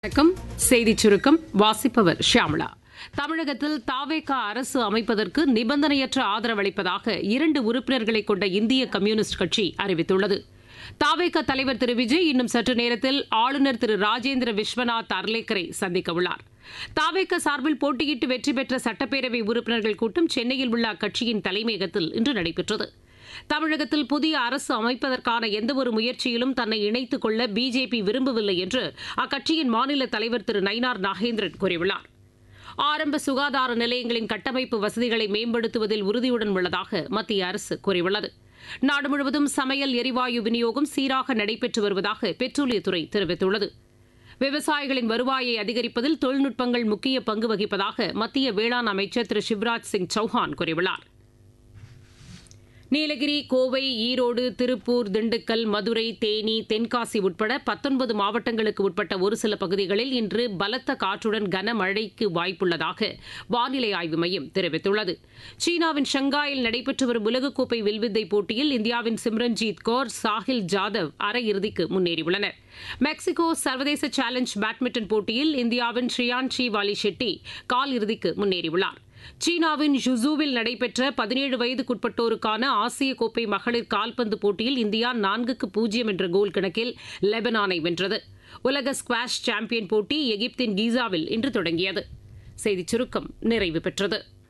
வணக்கம் செய்திச் சுருக்கம் வாசிப்பவர் ஷியாமளா தமிழகத்தில் தாவேகா அரசு அமைப்பதற்கு நிபந்தனையற்ற ஆதரவு அளிப்பதாக இரண்டு உறுப்பினர்களை கொண்ட இந்திய கம்யூனிஸ்ட் கட்சி அறிவித்துள்ளது தாவேகா தலைவர் திரு விஜய் இன்னும் சற்று நேரத்தில் ஆளுநர் திரு ராஜேந்திர விஸ்வநாத் அர்லேக்கரை சந்திக்க உள்ளார் தாவேகா சார்பில் போட்டியிட்டு வெற்றி பெற்ற சட்டப்பேரவை உறுப்பினர்கள் கூட்டம் சென்னையில் உள்ள அக்கட்சியின் தலைமையகத்தில் இன்று நடைபெற்றது தமிழகத்தில் புதிய அரசு அமைப்பதற்கான எந்தவொரு முயற்சியிலும் தன்னை இணைத்துக் கொள்ள பிஜேபி விரும்பவில்லை என்று அக்கட்சியின் மாநில தலைவர் திரு நயினார் நாகேந்திரன் கூறியுள்ளார் ஆரம்ப சுகாதார நிலையங்களின் கட்டமைப்பு வசதிகளை மேம்படுத்துவதில் உறுதியுடன் உள்ளதாக மத்திய அரசு கூறியுள்ளது நாடு முழுவதும் சமையல் எரிவாயு விநியோகம் சீராக நடைபெற்று வருவதாக பெட்ரோலியத்துறை தெரிவித்துள்ளது விவசாயிகளின் வருவாயை அதிகரிப்பதில் தொழில்நுட்பங்கள் முக்கிய பங்கு வகிப்பதாக மத்திய வேளாண் அமைச்சர் திரு சிவராஜ் சிங் சௌஹான் கூறியுள்ளார் நீலகிரி கோவை ஈரோடு திருப்பூர் திண்டுக்கல் மதுரை தேனி தென்காசி உட்பட பத்தொன்பது மாவட்டங்களுக்கு உட்பட்ட ஒரு சில பகுதிகளில் இன்று பலத்த காற்றுடன் கனமழைக்கு வாய்ப்புள்ளதாக வானிலை ஆய்வு மையம் தெரிவித்துள்ளது சீனாவின் ஷங்காயில் நடைபெற்று வரும் உலகக்கோப்பை வில்வித்தை போட்டியில் இந்தியாவின் சிம்ரன்ஜீத் கौर சாஹில் ஜாதவ் அரையிறுதிக்கு முன்னேறியுள்ளனர் மெக்சிகோ சர்வதேச சேலஞ்ச் பேட்மிண்டன் போட்டியில் இந்தியாவின் ஷ்ரியான்ஷி வாலி ஷெட்டி கால் இறுதிக்கு முன்னேறியுள்ளார் சீனாவின் ஜுசூவில் நடைபெற்ற பதினேழு வயதுக்குட்பட்டோருக்கான ஆசிய கோப்பை மகளிர் கால்பந்து போட்டியில் இந்தியா நான்குக்கு பூஜ்ஜியம் என்ற கோல் கணக்கில் லெபனானை வென்றது உலக ஸ்குவாஷ் சாம்பியன் போட்டி எகிப்தின் கீசாவில் இன்று தொடங்கியது செய்திச் சுருக்கம் நிறைவு பெற்றது